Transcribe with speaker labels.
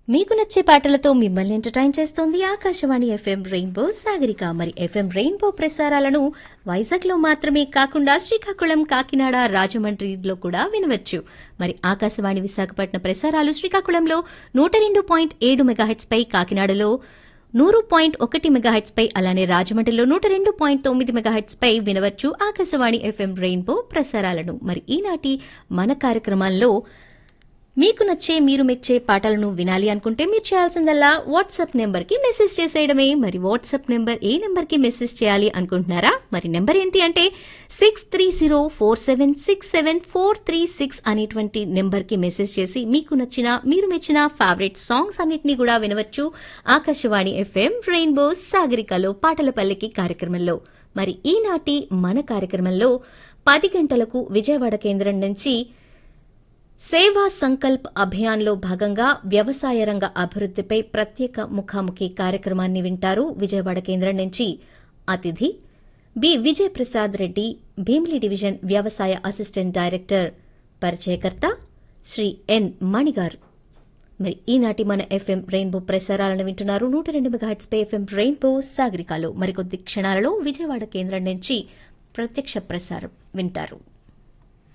Speaker 1: మీకు నచ్చే పాటలతో మిమ్మల్ని ఎంటర్టైన్ చేస్తోంది ఆకాశవాణి ఎఫ్ఎం రెయిన్బో సాగరిక మరి ఎఫ్ఎం రెయిన్బో ప్రసారాలను వైజాగ్ లో మాత్రమే కాకుండా శ్రీకాకుళం కాకినాడ రాజమండ్రిలో కూడా వినవచ్చు మరి ఆకాశవాణి విశాఖపట్నం ప్రసారాలు శ్రీకాకుళంలో నూట రెండు పాయింట్ ఏడు మెగాహెట్స్ పై కాకినాడలో నూరు పాయింట్ ఒకటి మెగాహెట్స్ పై అలానే రాజమండ్రిలో నూట రెండు పాయింట్ తొమ్మిది మెగాహెట్స్ పై వినవచ్చు ఆకాశవాణి ఎఫ్ఎం రెయిన్బో ప్రసారాలను మరి ఈనాటి మన కార్యక్రమాల్లో మీకు నచ్చే మీరు మెచ్చే పాటలను వినాలి అనుకుంటే మీరు చేయాల్సిందల్లా వాట్సాప్ నెంబర్ కి మెసేజ్ చేసేయడమే మరి వాట్సాప్ నెంబర్ ఏ నెంబర్ కి మెసేజ్ చేయాలి అనుకుంటున్నారా మరి నెంబర్ ఏంటి అంటే six three zero four seven six seven four three six అనేటువంటి నెంబర్ కి మెసేజ్ చేసి మీకు నచ్చిన మీరు మెచ్చిన ఫేవరెట్ సాంగ్స్ అన్నిటినీ కూడా వినవచ్చు ఆకాశవాణి ఎఫ్ఎం రెయిన్బో సాగరికలో పాటల పల్లెకి కార్యక్రమంలో మరి ఈనాటి మన కార్యక్రమంలో పది గంటలకు విజయవాడ కేంద్రం నుంచి సేవా సంకల్ప్ అభియాన్లో భాగంగా వ్యవసాయ రంగ అభివృద్దిపై ప్రత్యేక ముఖాముఖి కార్యక్రమాన్ని వింటారు విజయవాడ కేంద్రం నుంచి అతిథి బి విజయ్ ప్రసాద్ రెడ్డి భీమిలి డివిజన్ వ్యవసాయ అసిస్టెంట్ డైరెక్టర్ పరిచయకర్త శ్రీ ఎన్ మణిగారు మరి ఈనాటి మన ఎఫ్ఎం రెయిన్బో ప్రసారాలను వింటున్నారు నూట రెండు మెగాహెట్స్ పై ఎఫ్ఎం రెయిన్బో సాగరికాలో మరికొద్ది క్షణాలలో విజయవాడ కేంద్రం నుంచి ప్రత్యక్ష ప్రసారం వింటారు